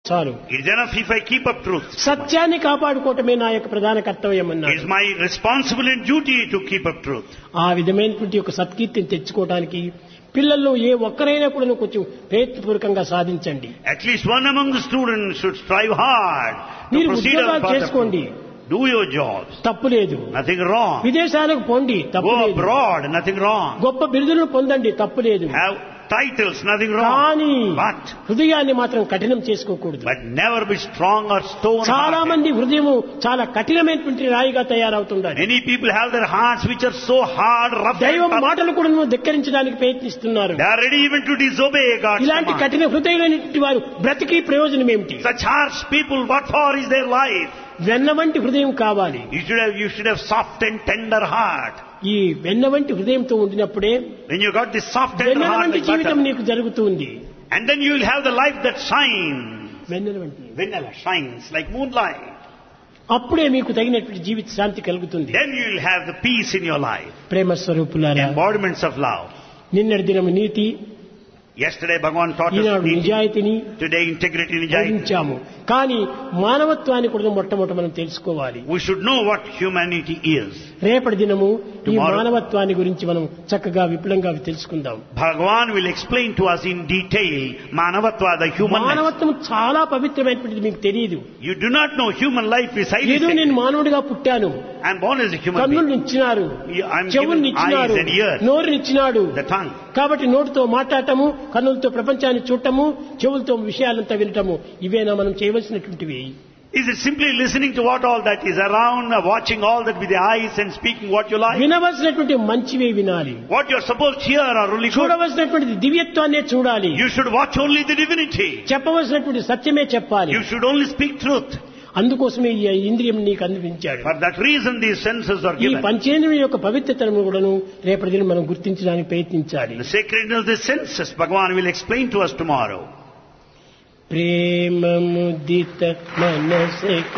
చాలు It is enough if I keep up truth. సత్యాన్ని కాపాడుకోవటమే నా యొక్క ప్రధాన కర్తవ్యం It అన్నాడు is my responsibility and duty to keep up truth. ఆ విధమైనటువంటి ఒక సత్కీర్తిని తెచ్చుకోవడానికి పిల్లల్లో ఏ ఒక్కరైనా కూడా కొంచెం ప్రయత్నపూర్వకంగా సాధించండి At least one among the students should strive hard to మీరు proceed on ఉద్యోగాలు the path of చేసుకోండి truth. Do your jobs. తప్పు లేదు Nothing wrong. విదేశాలకు పోండి తప్పు Go లేదు abroad. Nothing wrong. గొప్ప బిరుదులను పొందండి తప్పు లేదు Have titles. Nothing wrong. కానీ But, హృదయాన్ని మాత్రం కఠినం చేసుకోకూడదు but never be strong or stone చాలా hearted. మంది హృదయము చాలా కఠినమైనటువంటి రాయిగా తయారవుతుండాలి Many people have their hearts which are so hard, rough and దైవం tough. మాటలు కూడా నువ్వు ధిక్కరించడానికి ప్రయత్నిస్తున్నారు They are ready even to disobey God's ఇలాంటి command. కఠిన హృదయమైనటువంటి వారు బ్రతికి ప్రయోజనం ఏమిటి Such harsh people, what for is their life? వెన్న వంటి హృదయం కావాలి You should have, you should have soft and tender heart. ఈ వెన్న వంటి హృదయంతో ఉండినప్పుడే When you got this soft tender Vennela heart వంటి like జీవితం butter, నీకు జరుగుతుంది and then you will have the life that shines. వెన్నెల వంటి Vanilla shines like moonlight. అప్పుడే మీకు తగినటువంటి జీవిత శాంతి కలుగుతుంది Then you will have the peace in your life. ప్రేమ స్వరూపులారా Embodiments of love. నిన్నటి దినము నీతి Yesterday Bhagavan taught us ఈనాడు neatly. నిజాయితీని Today integrity and గ్రహించాము కానీ మానవత్వాన్ని కూడా మొట్టమొదట మనం తెలుసుకోవాలి We should know what humanity is. రేపటి దినము ఈ Tomorrow. మానవత్వాన్ని గురించి మనం చక్కగా విపులంగా తెలుసుకుందాం Bhagavan will explain to us in detail Manavatva, the human life. మానవత్వం చాలా పవిత్రమైనటువంటిది మీకు తెలియదు You do not know human life is highly ఏదో sacred. నేను మానవుడిగా పుట్టాను I'm born as a human కన్నులు being. ఇచ్చినారు Yeah, I'm చెవుల్ని given ఇచ్చినారు eyes and ears. నోరుని ఇచ్చినాడు The tongue. కాబట్టి నోటితో మాట్లాడటము కన్నులతో ప్రపంచాన్ని చూడటము చెవులతో విషయాలంతా వినటము ఇవేనా మనం చేయవలసినటువంటివి Is it simply listening to what all that is around, uh, watching all that with the eyes and speaking what you like? వినవలసినటువంటి మంచివే వినాలి What you're supposed to hear are only good. చూడవలసినటువంటి దివ్యత్వాన్నే చూడాలి You should watch only the divinity. చెప్పవలసినటువంటి సత్యమే చెప్పాలి You should only speak truth. అందుకోసమే ఈ ఇంద్రియం నీకు అందించాడు For that reason these senses are ఈ given. పంచేంద్రియం యొక్క పవిత్రతను కూడాను రేపటి దినం మనం గుర్తించడానికి ప్రయత్నించాలి The sacredness of the senses, Bhagavan will explain to us tomorrow. ప్రేమ ముదిత మనసే